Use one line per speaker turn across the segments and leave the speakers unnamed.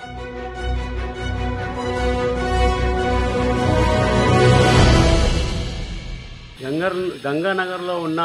గంగర్ గంగానగర్లో ఉన్న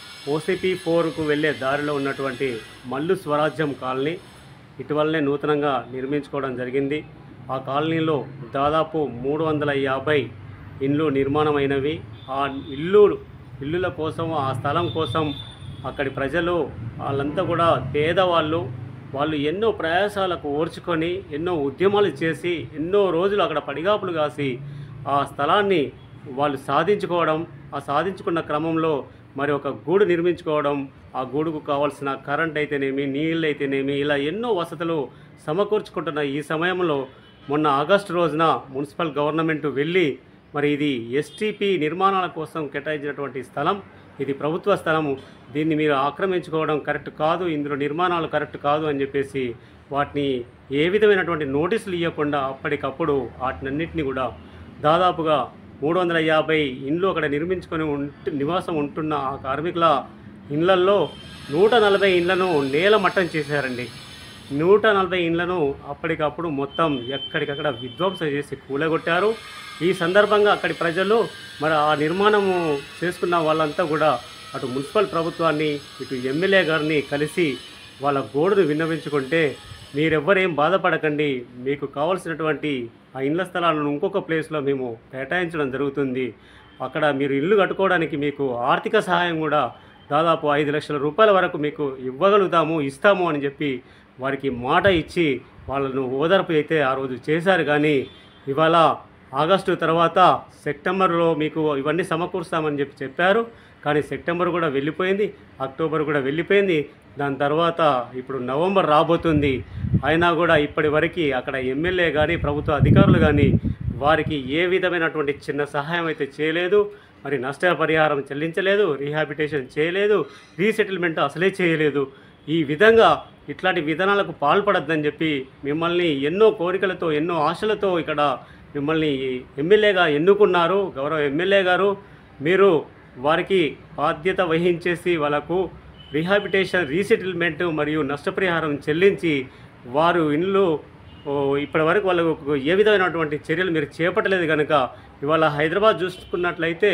ఓసిపి ఫోర్కు వెళ్ళే దారిలో ఉన్నటువంటి మల్లు స్వరాజ్యం కాలనీ ఇటీవలనే నూతనంగా నిర్మించుకోవడం జరిగింది ఆ కాలనీలో దాదాపు మూడు వందల యాభై ఇండ్లు నిర్మాణమైనవి ఆ ఇల్లు ఇల్లుల కోసం ఆ స్థలం కోసం అక్కడి ప్రజలు వాళ్ళంతా కూడా పేదవాళ్ళు వాళ్ళు ఎన్నో ప్రయాసాలకు ఓర్చుకొని ఎన్నో ఉద్యమాలు చేసి ఎన్నో రోజులు అక్కడ పడిగాపులు కాసి ఆ స్థలాన్ని వాళ్ళు సాధించుకోవడం ఆ సాధించుకున్న క్రమంలో మరి ఒక గూడు నిర్మించుకోవడం ఆ గూడుకు కావాల్సిన కరెంట్ అయితేనేమి నీళ్ళు అయితేనేమి ఇలా ఎన్నో వసతులు సమకూర్చుకుంటున్న ఈ సమయంలో మొన్న ఆగస్టు రోజున మున్సిపల్ గవర్నమెంట్ వెళ్ళి మరి ఇది ఎస్టీపీ నిర్మాణాల కోసం కేటాయించినటువంటి స్థలం ఇది ప్రభుత్వ స్థలము దీన్ని మీరు ఆక్రమించుకోవడం కరెక్ట్ కాదు ఇందులో నిర్మాణాలు కరెక్ట్ కాదు అని చెప్పేసి వాటిని ఏ విధమైనటువంటి నోటీసులు ఇవ్వకుండా అప్పటికప్పుడు వాటినన్నింటినీ కూడా దాదాపుగా మూడు వందల యాభై ఇండ్లు అక్కడ నిర్మించుకొని ఉంటు నివాసం ఉంటున్న ఆ కార్మికుల ఇండ్లల్లో నూట నలభై ఇండ్లను నేల మట్టం చేశారండి నూట నలభై ఇండ్లను అప్పటికప్పుడు మొత్తం ఎక్కడికక్కడ విధ్వంసం చేసి కూలగొట్టారు ఈ సందర్భంగా అక్కడి ప్రజలు మరి ఆ నిర్మాణము చేసుకున్న వాళ్ళంతా కూడా అటు మున్సిపల్ ప్రభుత్వాన్ని ఇటు ఎమ్మెల్యే గారిని కలిసి వాళ్ళ గోడును విన్నవించుకుంటే మీరెవ్వరేం బాధపడకండి మీకు కావలసినటువంటి ఆ ఇండ్ల స్థలాలను ఇంకొక ప్లేస్లో మేము కేటాయించడం జరుగుతుంది అక్కడ మీరు ఇల్లు కట్టుకోవడానికి మీకు ఆర్థిక సహాయం కూడా దాదాపు ఐదు లక్షల రూపాయల వరకు మీకు ఇవ్వగలుగుతాము ఇస్తాము అని చెప్పి వారికి మాట ఇచ్చి వాళ్ళను ఓదార్పు అయితే ఆ రోజు చేశారు కానీ ఇవాళ ఆగస్టు తర్వాత సెప్టెంబర్లో మీకు ఇవన్నీ సమకూరుస్తామని చెప్పి చెప్పారు కానీ సెప్టెంబర్ కూడా వెళ్ళిపోయింది అక్టోబర్ కూడా వెళ్ళిపోయింది దాని తర్వాత ఇప్పుడు నవంబర్ రాబోతుంది అయినా కూడా ఇప్పటి వరకు అక్కడ ఎమ్మెల్యే కానీ ప్రభుత్వ అధికారులు కానీ వారికి ఏ విధమైనటువంటి చిన్న సహాయం అయితే చేయలేదు మరి నష్టపరిహారం చెల్లించలేదు రీహాబిటేషన్ చేయలేదు రీసెటిల్మెంట్ అసలే చేయలేదు ఈ విధంగా ఇట్లాంటి విధానాలకు పాల్పడద్దని చెప్పి మిమ్మల్ని ఎన్నో కోరికలతో ఎన్నో ఆశలతో ఇక్కడ మిమ్మల్ని ఎమ్మెల్యేగా ఎన్నుకున్నారు గౌరవ ఎమ్మెల్యే గారు మీరు వారికి బాధ్యత వహించేసి వాళ్ళకు రీహాబిటేషన్ రీసెటిల్మెంట్ మరియు నష్టపరిహారం చెల్లించి వారు ఇల్లు ఓ, ఇప్పటి వరకు వాళ్ళకు ఏ విధమైనటువంటి చర్యలు మీరు చేపట్టలేదు కనుక ఇవాళ హైదరాబాద్ చూసుకున్నట్లయితే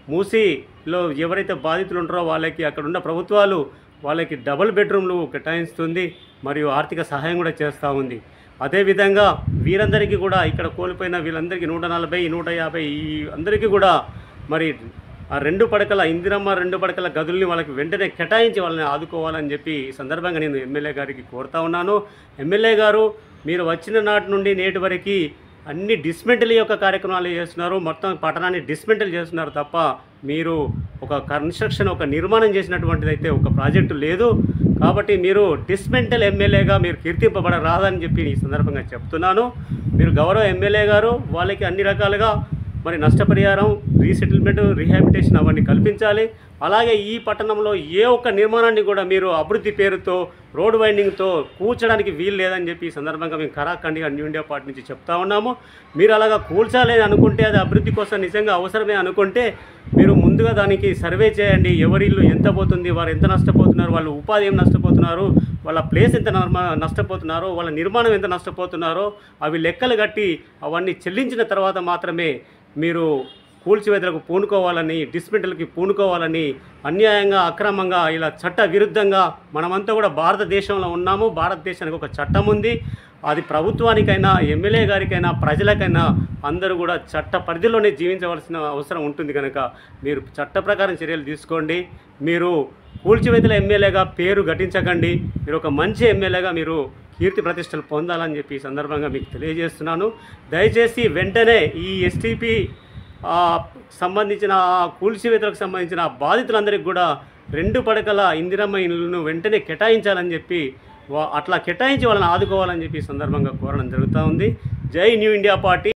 మూసీలో ఎవరైతే బాధితులు ఉంటారో వాళ్ళకి అక్కడ ఉన్న ప్రభుత్వాలు వాళ్ళకి డబుల్ బెడ్రూమ్లు కేటాయిస్తుంది మరియు ఆర్థిక సహాయం కూడా చేస్తూ ఉంది అదేవిధంగా వీరందరికీ కూడా ఇక్కడ కోల్పోయిన వీళ్ళందరికీ నూట నలభై నూట యాభై ఈ అందరికీ కూడా మరి ఆ రెండు పడకల ఇందిరమ్మ రెండు పడకల గదుల్ని వాళ్ళకి వెంటనే కేటాయించి వాళ్ళని ఆదుకోవాలని చెప్పి ఈ సందర్భంగా నేను ఎమ్మెల్యే గారికి కోరుతా ఉన్నాను ఎమ్మెల్యే గారు మీరు వచ్చిన నాటి నుండి నేటి వరకు అన్ని డిస్మెంటల్ యొక్క కార్యక్రమాలు చేస్తున్నారు మొత్తం పట్టణాన్ని డిస్మెంటల్ చేస్తున్నారు తప్ప మీరు ఒక కన్స్ట్రక్షన్ ఒక నిర్మాణం చేసినటువంటిది అయితే ఒక ప్రాజెక్టు లేదు కాబట్టి మీరు డిస్మెంటల్ ఎమ్మెల్యేగా మీరు కీర్తింపబడరాదని చెప్పి ఈ సందర్భంగా చెప్తున్నాను మీరు గౌరవ ఎమ్మెల్యే గారు వాళ్ళకి అన్ని రకాలుగా మరి నష్టపరిహారం రీసెటిల్మెంట్ రీహాబిటేషన్ అవన్నీ కల్పించాలి అలాగే ఈ పట్టణంలో ఏ ఒక్క నిర్మాణాన్ని కూడా మీరు అభివృద్ధి పేరుతో రోడ్ వైండింగ్తో కూర్చడానికి వీలు లేదని చెప్పి ఈ సందర్భంగా మేము కరాఖండిగా న్యూ ఇండియా పార్టీ నుంచి చెప్తా ఉన్నాము మీరు అలాగా కూల్చాలి అని అనుకుంటే అది అభివృద్ధి కోసం నిజంగా అవసరమే అనుకుంటే మీరు ముందుగా దానికి సర్వే చేయండి ఎవరి ఇల్లు ఎంత పోతుంది వారు ఎంత నష్టపోతున్నారు వాళ్ళు ఉపాధి ఏం నష్టపోతున్నారు వాళ్ళ ప్లేస్ ఎంత నర్మ- నష్టపోతున్నారో వాళ్ళ నిర్మాణం ఎంత నష్టపోతున్నారో అవి లెక్కలు కట్టి అవన్నీ చెల్లించిన తర్వాత మాత్రమే మీరు కూల్చివేతలకు పూనుకోవాలని డిస్మెంటల్కి పూనుకోవాలని అన్యాయంగా అక్రమంగా ఇలా చట్ట విరుద్ధంగా మనమంతా కూడా భారతదేశంలో ఉన్నాము భారతదేశానికి ఒక చట్టం ఉంది అది ప్రభుత్వానికైనా ఎమ్మెల్యే గారికైనా ప్రజలకైనా అందరూ కూడా చట్ట పరిధిలోనే జీవించవలసిన అవసరం ఉంటుంది కనుక మీరు చట్ట ప్రకారం చర్యలు తీసుకోండి మీరు కూల్చివేతల ఎమ్మెల్యేగా పేరు ఘటించకండి మీరు ఒక మంచి ఎమ్మెల్యేగా మీరు కీర్తి ప్రతిష్టలు పొందాలని చెప్పి ఈ సందర్భంగా మీకు తెలియజేస్తున్నాను దయచేసి వెంటనే ఈ ఎస్టీపీ సంబంధించిన ఆ కూల్చివేతలకు సంబంధించిన ఆ బాధితులందరికీ కూడా రెండు పడకల ఇందిరమ్మ ఇళ్ళను వెంటనే కేటాయించాలని చెప్పి వా- అట్లా కేటాయించి వాళ్ళని ఆదుకోవాలని చెప్పి ఈ సందర్భంగా కోరడం జరుగుతూ ఉంది జై న్యూ ఇండియా పార్టీ